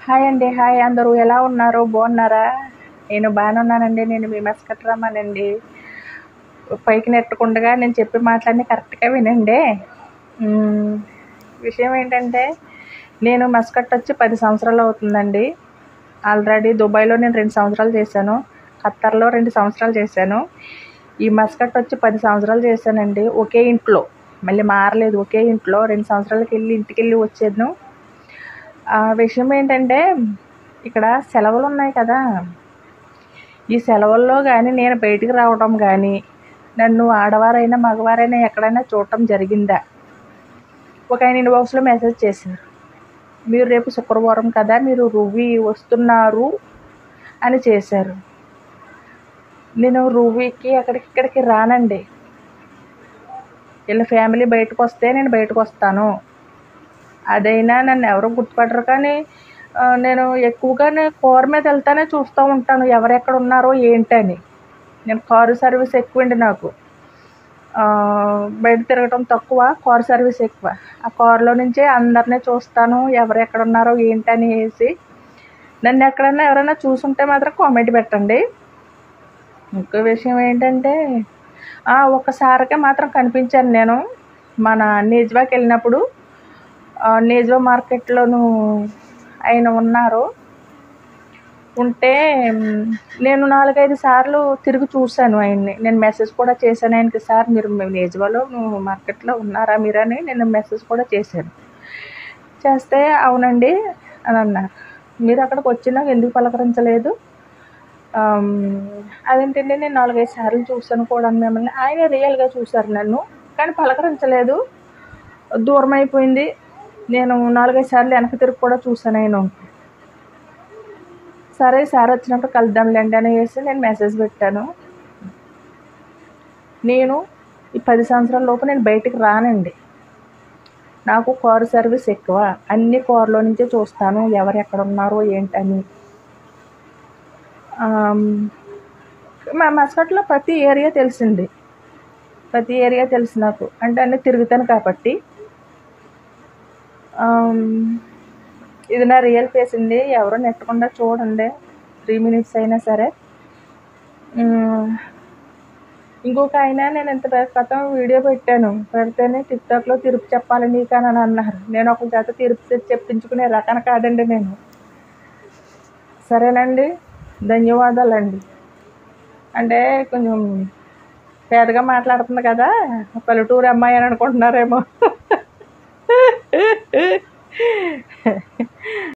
Hi అండి hi అందరూ ఎలా ఉన్నారు బాగున్నారా నేను బాగానే ఉన్నానండి నేను మీ మస్కట్రామానండి పైకి నెట్టకుండా నేను చెప్పే మాటలన్నీ కరెక్ట్గా వినండి మ్మ్. విషయం ఏంటంటే నేను మస్కట్ వచ్చి పది సంవత్సరాలు అవుతుందండి ఆల్రెడీ దుబాయ్లో నేను రెండు సంవత్సరాలు చేశాను ఖత్తర్లో రెండు సంవత్సరాలు చేశాను ఈ మస్కట్ వచ్చి పది సంవత్సరాలు చేశానండి ఒకే ఇంట్లో మళ్ళీ మారలేదు ఒకే ఇంట్లో రెండు సంవత్సరాలకి వెళ్ళి ఇంటికి వెళ్ళి వచ్చాను ఆ విషయం ఏంటంటే ఇక్కడ సెలవులు ఉన్నాయి కదా ఈ సెలవుల్లో కానీ నేను బయటికి రావడం కానీ నన్ను ఆడవారైనా మగవారైనా ఎక్కడైనా చూడటం జరిగిందా ఒక ఆయన ఇన్బాక్స్లో మెసేజ్ చేశారు మీరు రేపు శుక్రవారం కదా మీరు రువి వస్తున్నారు అని చేశారు నేను రువికి అక్కడికి ఇక్కడికి రానండి వీళ్ళ ఫ్యామిలీ బయటకు వస్తే నేను బయటకు వస్తాను అదైనా నన్ను ఎవరు గుర్తుపట్టరు కానీ ఆ, నేను ఎక్కువగా నేను కారు మీద వెళ్తానే చూస్తూ ఉంటాను ఎవరెక్కడ ఉన్నారో ఏంటని నేను కారు సర్వీస్ ఎక్కువండి నాకు ఆ, బయట తిరగటం తక్కువ కారు సర్వీస్ ఎక్కువ ఆ కారులో నుంచే అందరినీ చూస్తాను ఎవరు ఎక్కడ ఉన్నారో ఏంటని వేసి నన్ను ఎక్కడన్నా ఎవరైనా చూసుంటే మాత్రం కామెంట్ పెట్టండి ఇంకో విషయం ఏంటంటే ఆ, ఒక్కసారికే మాత్రం కనిపించాను నేను మన నిజ్వాకి వెళ్ళినప్పుడు ఆ, నిజ్వా మార్కెట్లోను ఆయన ఉన్నారు ఉంటే మ్, నేను నాలుగైదు సార్లు తిరిగి చూశాను ఆయన్ని నేను మెసేజ్ కూడా చేశాను ఆయనకి సార్ మీరు నిజవాలో నువ్వు మార్కెట్లో ఉన్నారా మీరని నేను మెసేజ్ కూడా చేశాను చేస్తే అవునండి అని అన్నారు మీరు అక్కడికి వచ్చినాక ఎందుకు పలకరించలేదు ఆమ్, అదేంటంటే నేను నాలుగైదు సార్లు చూశాను కూడా మిమ్మల్ని ఆయన రియల్గా చూశారు నన్ను కానీ పలకరించలేదు దూరం అయిపోయింది నేను నాలుగైదు సార్లు వెనక్కి తిరిగి కూడా చూశాను ఆయన సరే సార్ వచ్చినప్పుడు కలుద్దాంలేండి అని వేసి నేను మెసేజ్ పెట్టాను నేను ఈ పది సంవత్సరాల లోపు నేను బయటికి రానండి నాకు కారు సర్వీస్ ఎక్కువ అన్ని కారులో నుంచే చూస్తాను ఎవరు ఎక్కడ ఉన్నారో ఏంటని ఆమ్, మా మస్కట్లో ప్రతి ఏరియా తెలిసింది ప్రతి ఏరియా తెలుసు నాకు అంటే అన్నీ తిరుగుతాను కాబట్టి ఆమ్, ఇది నా రియల్ ఫేస్ అండి ఎవరో నెట్టకుండా చూడండి త్రీ మినిట్స్ అయినా సరే ఉమ్, ఇంకొక ఆయన నేను ఇంత క్రితం వీడియో పెట్టాను పెడితేనే టిక్టాక్లో తిరుపు చెప్పాలి నీకు అని అన్నారు నేను ఒక చేత తిరుపు తెచ్చి చెప్పించుకునే రకం కాదండి నేను సరేనండి ధన్యవాదాలండి అంటే కొంచెం పేదగా మాట్లాడుతుంది కదా పల్లెటూరు అమ్మాయి అని అనుకుంటున్నారేమో